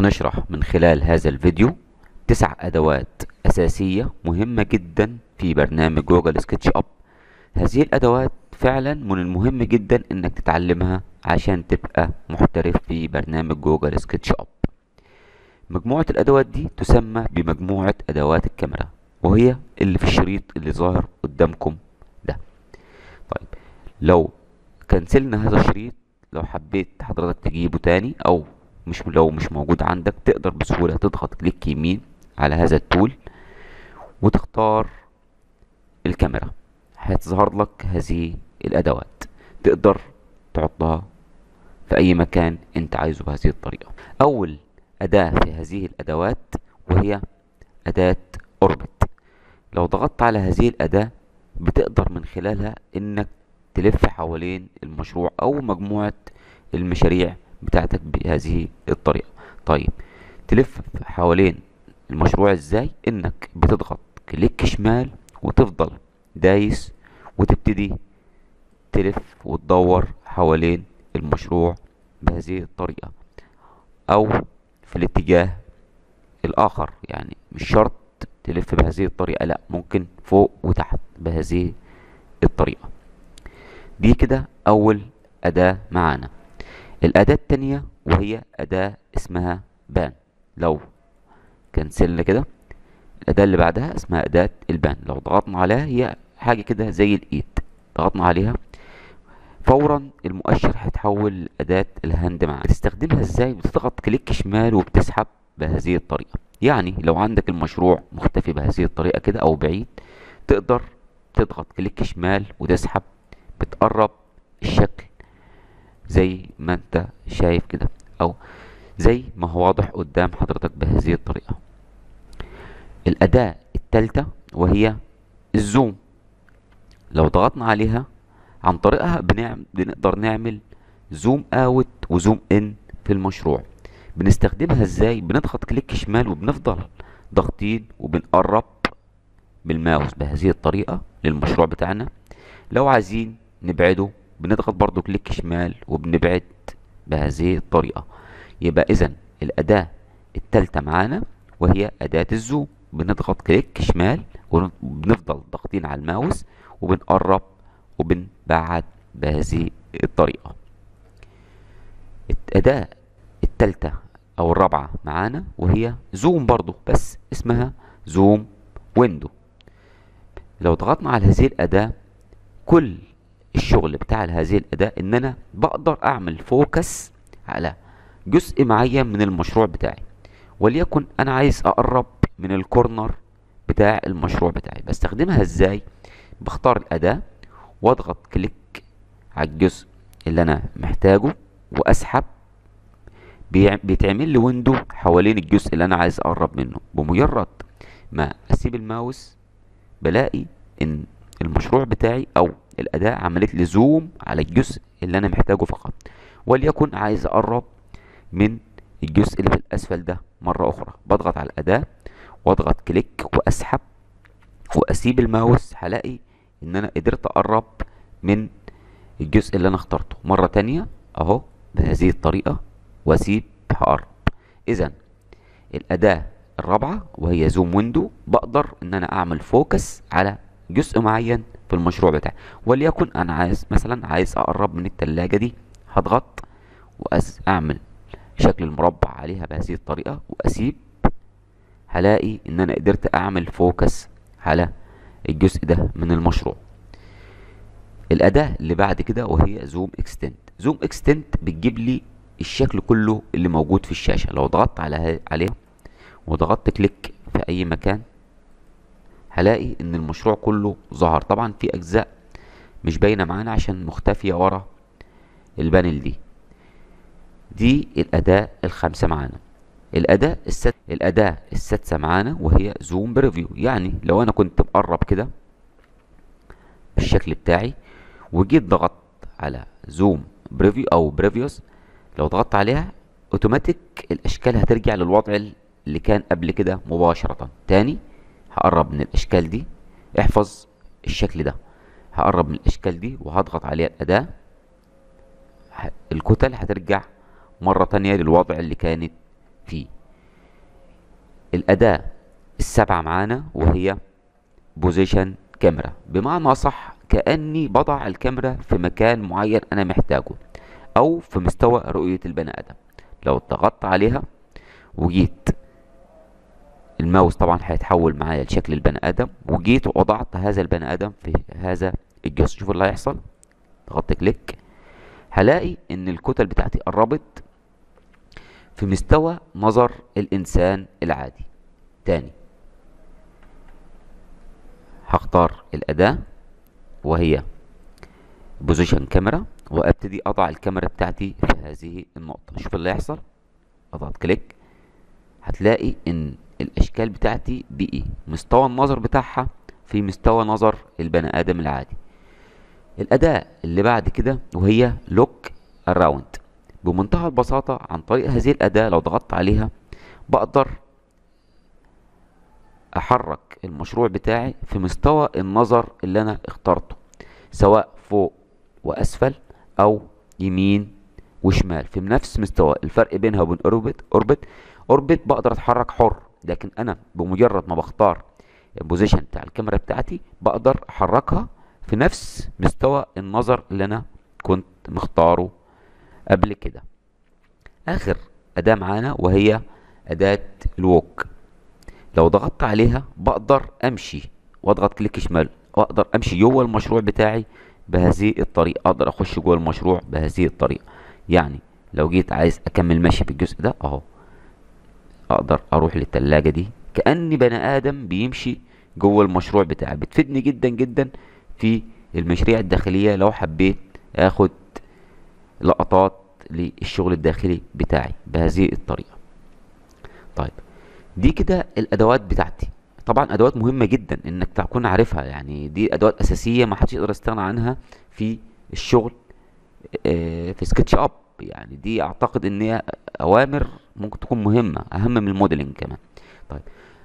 هنشرح من خلال هذا الفيديو تسع أدوات أساسية مهمة جدا في برنامج جوجل سكتش أب هذه الأدوات فعلا من المهم جدا إنك تتعلمها عشان تبقى محترف في برنامج جوجل سكتش أب مجموعة الأدوات دي تسمى بمجموعة أدوات الكاميرا وهي اللي في الشريط اللي ظاهر قدامكم ده طيب لو كنسلنا هذا الشريط لو حبيت حضرتك تجيبه تاني او مش لو مش موجود عندك تقدر بسهولة تضغط كليك يمين على هذا التول وتختار الكاميرا هتظهر لك هذه الادوات تقدر تحطها في اي مكان انت عايزه بهذه الطريقة اول اداة في هذه الادوات وهي اداة اوربت لو ضغطت على هذه الاداة بتقدر من خلالها انك تلف حوالين المشروع او مجموعة المشاريع بتاعتك بهذه الطريقة طيب تلف حوالين المشروع ازاي انك بتضغط كليك شمال وتفضل دايس وتبتدي تلف وتدور حوالين المشروع بهذه الطريقة او في الاتجاه الاخر يعني مش شرط تلف بهذه الطريقة لا ممكن فوق وتحت بهذه الطريقة دي كده اول اداة معانا الاداة التانية وهي اداة اسمها بان لو كنسلنا كده الاداة اللي بعدها اسمها اداة البان لو ضغطنا عليها هي حاجة كده زي الايد ضغطنا عليها فورا المؤشر هيتحول لاداة الهاند معانا بتستخدمها ازاي بتضغط كليك شمال وبتسحب بهذه الطريقة يعني لو عندك المشروع مختفي بهذه الطريقة كده او بعيد تقدر تضغط كليك شمال وتسحب بتقرب الشكل زي ما انت شايف كده او زي ما هو واضح قدام حضرتك بهذه الطريقة الأداة التالتة وهي الزوم لو ضغطنا عليها عن طريقها بنعمل بنقدر نعمل زوم اوت وزوم ان في المشروع بنستخدمها ازاي بنضغط كليك شمال وبنفضل ضاغطين وبنقرب بالماوس بهذه الطريقة للمشروع بتاعنا لو عايزين نبعده بنضغط برضو كليك شمال وبنبعد بهذه الطريقة يبقى اذا الاداة التالتة معانا وهي اداة الزوم بنضغط كليك شمال وبنفضل ضاغطين على الماوس وبنقرب وبنبعد بهذه الطريقة الاداة التالتة او الرابعة معانا وهي زوم برضو بس اسمها زوم ويندو لو ضغطنا على هذه الاداة كل الشغل بتاع هذه الاداة ان انا بقدر اعمل فوكس على جزء معين من المشروع بتاعي وليكن انا عايز اقرب من الكورنر بتاع المشروع بتاعي بستخدمها ازاي بختار الاداة واضغط كليك على الجزء اللي انا محتاجه واسحب بيتعمل لي ويندو حوالين الجزء اللي انا عايز اقرب منه بمجرد ما اسيب الماوس بلاقي ان المشروع بتاعي او الاداة عملت لي زوم على الجزء اللي انا محتاجه فقط وليكن عايز اقرب من الجزء اللي في الاسفل ده مرة اخرى بضغط على الاداة واضغط كليك واسحب واسيب الماوس هلاقي ان انا قدرت اقرب من الجزء اللي انا اخترته مرة تانية اهو بهذه الطريقة واسيب هقرب اذا الاداة الرابعة وهي زوم ويندو بقدر ان انا اعمل فوكس على جزء معين في المشروع بتاعي وليكن انا عايز مثلا عايز اقرب من التلاجة دي هضغط واعمل شكل المربع عليها بهذه الطريقة واسيب هلاقي ان انا قدرت اعمل فوكس على الجزء ده من المشروع الاداة اللي بعد كده وهي زوم اكستنت زوم اكستنت بتجيب لي الشكل كله اللي موجود في الشاشة لو ضغطت على عليها وضغطت كليك في اي مكان هلاقي ان المشروع كله ظهر طبعا في اجزاء مش باينة معانا عشان مختفية ورا البانل دي دي الاداة الخامسة معانا الاداة الست الاداة السادسة معانا وهي زوم بريفيو يعني لو انا كنت مقرب كده بالشكل بتاعي وجيت ضغطت على زوم بريفيو او بريفيوس لو ضغطت عليها اوتوماتيك الاشكال هترجع للوضع اللي كان قبل كده مباشرة تاني هقرب من الاشكال دي احفظ الشكل ده هقرب من الاشكال دي وهضغط عليها الاداة الكتل هترجع مرة تانية للوضع اللي كانت فيه الأداة السابعة معانا وهي بوزيشن كاميرا بمعنى صح كأني بضع الكاميرا في مكان معين أنا محتاجه أو في مستوى رؤية البني آدم لو ضغطت عليها وجيت الماوس طبعا هيتحول معايا لشكل البني آدم وجيت ووضعت هذا البني آدم في هذا الجهاز شوف اللي هيحصل ضغطت كليك هلاقي ان الكتل بتاعتي قربت في مستوى نظر الانسان العادي تاني هختار الاداة وهي بوزيشن كاميرا وابتدي اضع الكاميرا بتاعتي في هذه النقطة شوف اللي هيحصل اضغط كليك هتلاقي ان الاشكال بتاعتي بقي مستوى النظر بتاعها في مستوى نظر البني ادم العادي الاداة اللي بعد كده وهي لوك اراوند بمنتهى البساطة عن طريق هذه الاداة لو ضغطت عليها بقدر احرك المشروع بتاعي في مستوى النظر اللي انا اخترته سواء فوق واسفل او يمين وشمال في نفس مستوى الفرق بينها وبين اوربت اوربت اوربت بقدر اتحرك حر لكن انا بمجرد ما بختار البوزيشن بتاع الكاميرا بتاعتي بقدر احركها في نفس مستوى النظر اللي انا كنت مختاره قبل كده اخر اداة معانا وهي اداة الووك لو ضغطت عليها بقدر امشي واضغط كليك شمال واقدر امشي جوه المشروع بتاعي بهذه الطريقة اقدر اخش جوه المشروع بهذه الطريقة يعني لو جيت عايز اكمل ماشي في الجزء ده اهو اقدر اروح للتلاجة دي كأني بني ادم بيمشي جوه المشروع بتاعي بتفيدني جدا جدا في المشاريع الداخلية لو حبيت اخد لقطات للشغل الداخلي بتاعي بهذه الطريقة طيب دي كده الادوات بتاعتي طبعا ادوات مهمة جدا انك تكون عارفها يعني دي ادوات اساسية ما حدش يقدر يستغنى عنها في الشغل آه، في سكتش اب يعني دي اعتقد ان هي اوامر ممكن تكون مهمة اهم من الموديلنج كمان طيب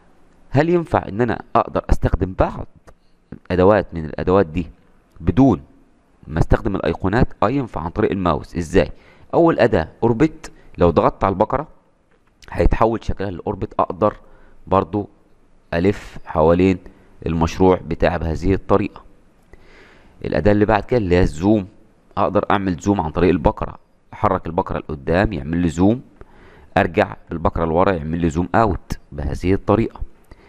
هل ينفع ان انا اقدر استخدم بعض ادوات من الادوات دي بدون ما استخدم الايقونات اه ينفع عن طريق الماوس ازاي اول اداة اوربت لو ضغطت على البقرة هيتحول شكلها لاوربت اقدر برضو الف حوالين المشروع بتاعي بهذه الطريقة الاداة اللي بعد كده اللي هي الزوم اقدر اعمل زوم عن طريق البقرة احرك البقرة لقدام يعمل لي زوم ارجع بالبقرة لورا يعمل لي زوم اوت بهذه الطريقة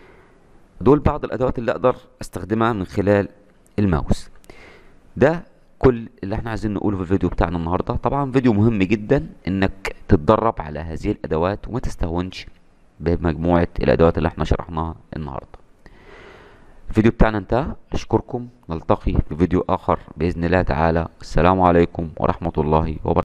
دول بعض الادوات اللي اقدر استخدمها من خلال الماوس ده كل اللي احنا عايزين نقوله في الفيديو بتاعنا النهارده طبعا فيديو مهم جدا انك تتدرب على هذه الادوات وما تستهونش بمجموعة الادوات اللي احنا شرحناها النهارده الفيديو بتاعنا انتهى اشكركم نلتقي في فيديو اخر باذن الله تعالى السلام عليكم ورحمة الله وبركاته